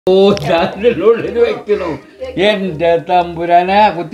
ഓ ചാനലിനുള്ളിൽ വെക്കണു എന്റെ തമ്പുരാനാ കുത്തി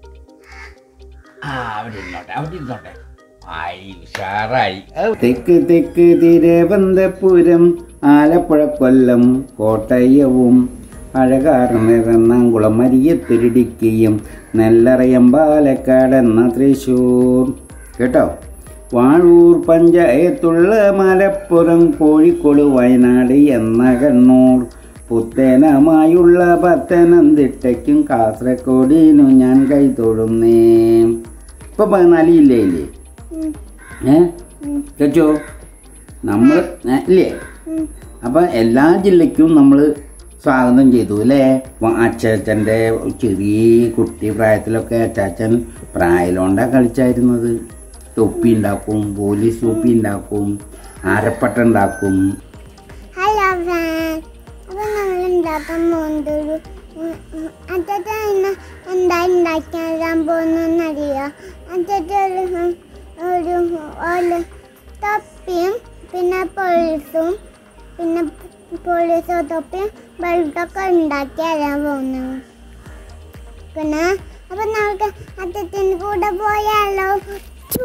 ആ അവിടെ ഇരുന്നോട്ടെ അവിടെ ഇരുന്നോട്ടെ ആയി ഉഷാറായി ഔ, തെക്ക് തെക്ക് തിരുവനന്തപുരം ആലപ്പുഴ കൊല്ലം കോട്ടയവും അഴകാറും എറണാകുളം അരിയത്തിരിടിക്കുകയും നെല്ലറയം പാലക്കാട് എന്ന തൃശൂർ കേട്ടോ വാഴൂർ പഞ്ചായത്തുള്ള മലപ്പുറം കോഴിക്കോട് വയനാട് എന്ന കണ്ണൂർ പുത്തേനമായുള്ള പത്തനംതിട്ടയ്ക്കും കാസർഗോഡിനും ഞാൻ കൈതൊഴുന്നേ ഇപ്പൊ പതിനാല് ജില്ലയില്ലേ ഏ കേട്ടോ നമ്മൾ ഇല്ലേ അപ്പം എല്ലാ ജില്ലയ്ക്കും നമ്മൾ സ്വാഗതം ചെയ്തു അല്ലേ അച്ചാച്ചൻ്റെ ചെറിയ കുട്ടി പ്രായത്തിലൊക്കെ അച്ചാച്ചൻ പ്രായലോണ്ടാ കളിച്ചായിരുന്നത് തൊപ്പി ഉണ്ടാക്കും പോലീസ് തൊപ്പി ഉണ്ടാക്കും ആരപ്പട്ട ഉണ്ടാക്കും ഹലോ ഫ്രണ്ട് അപ്പൊ നമ്മൾ ഉണ്ടാക്കാൻ പോകുന്നത് ഒരു അച്ഛൻ ഇന്ന് എന്താ ഉണ്ടാക്കാൻ പോകുന്നറിയോ അച്ഛൻ ഒരു ഒരു ഒരു തൊപ്പിയും പിന്നെ പോലീസും പിന്നെ പോലീസ് തൊപ്പിയും ബെൽറ്റൊക്കെ ഉണ്ടാക്കി തരാൻ പോകുന്നു പിന്നെ അപ്പൊ നമുക്ക് അച്ഛൻ്റെ കൂടെ പോയാലോ ചൂ.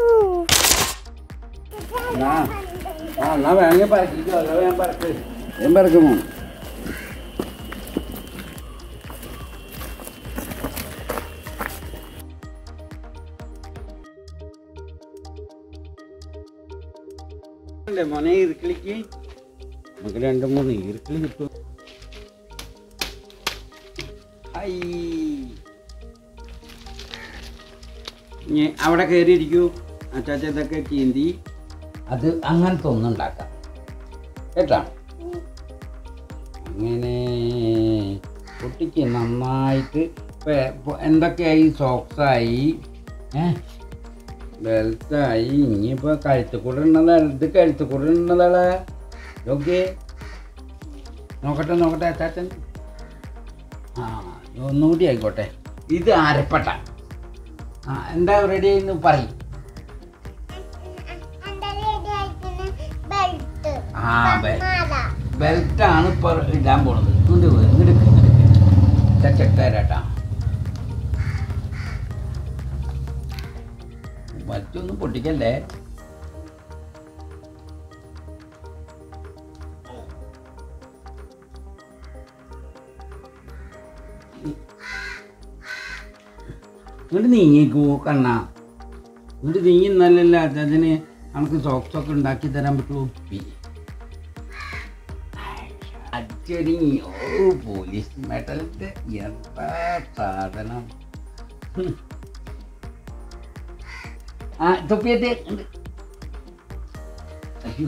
ആ എന്നാ വേണമെങ്കിൽ പറക്കിക്കോ അല്ല ഞാൻ പറക്ക് ഞാൻ പറക്കുമോ മോനെ ഇറുക്കിളിക്ക് നമുക്ക് രണ്ട് മൂന്ന് ഈർക്കിളി കിട്ടും ഹൈ ഇനി അവിടെ കയറിയിരിക്കൂ അച്ചാച്ച ഇതൊക്കെ ചീന്തി അത് അങ്ങനത്തെ ഒന്നും ഉണ്ടാക്കാം കേട്ടാ അങ്ങനെ കുട്ടിക്ക് നന്നായിട്ട് ഇപ്പൊ ഇപ്പൊ എന്തൊക്കെയായി സോക്സായി ഏ ബെൽറ്റായി ഇനിയിപ്പോൾ കഴുത്ത് കൂടെ ഇടുന്നതാ ഇത് കഴുത്ത് കൂടെ ഇടുന്നതാളെ ഓക്കെ നോക്കട്ടെ നോക്കട്ടെ അച്ചാച്ചൻ ആ ഒന്നുകൂടി ആയിക്കോട്ടെ ഇത് അരപ്പട്ട ആ എന്താ റെഡി ആയിന്ന് പറയും എൻ്റെ ready ആയിരിക്കുന്ന belt. ആ, ബെ- മാല. ബെൽറ്റാണ് ഇപ്പൊ ഇടാൻ പോണത് ഇങ്ങോട്ട് വരൂ, ഇങ്ങോട്ട് ഇങ്ങോട്ട് ചെട്ടേരാട്ടാ മറ്റൊന്നും പൊട്ടിക്കല്ലേ ഇങ്ങോട്ട് നീങ്ങിക്കൂ കണ്ണ ഇങ്ങോട്ട് നീങ്ങി നല്ലല്ല അതിന് നമുക്ക് സോക്സ് ഒക്കെ ഉണ്ടാക്കി തരാൻ പറ്റുമോ അച്ചടി ഓ പോലീസ് മെഡലിന്റെ എന്താ സാധനം ഹും. ആ തൊപ്പിയത്തെ ഉണ്ട്. അയ്യോ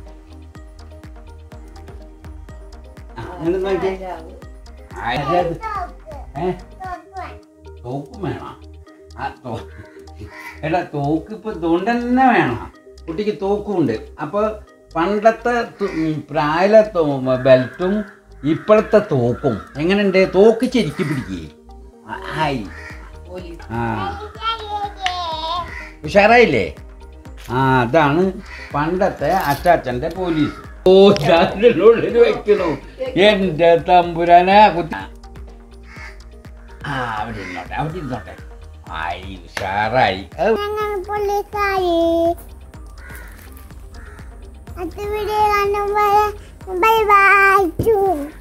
ആ, ഇങ്ങട് നോക്കിയേ. ആരാ ഇത്? ഏ തോക്ക്. തോക്കും വേണം ആ തോ എടാ തോക്ക് ഇപ്പൊ ഇതുകൊണ്ട് തന്നെ വേണം കുട്ടിക്ക് തോക്കുണ്ട് അപ്പൊ പണ്ടത്തെ തു- ഉം, പ്രായലെ തോ- ബെൽറ്റും ഇപ്പോഴത്തെ തോക്കും എങ്ങനെയുണ്ട് തോക്ക് ശരിക്കും പിടിക്കേ ഹായ് ആ ഉഷാറായില്ലേ ആ അതാണ് പണ്ടത്തെ അച്ചാച്ചന്റെ പോലീസ് ഓ ചാനലിനുള്ളിൽ വെക്കണു എന്റെ തമ്പുരാനാ കുത്തി ആ അവിടെ ഇരുന്നോട്ടെ അവിടെ ഇരുന്നോട്െ ആയി ഉഷാറായി ഔ. ഞങ്ങൾ പോലീസായി അടുത്ത വീഡിയോ കാണുമ്പോൾ ബൈ ബൈ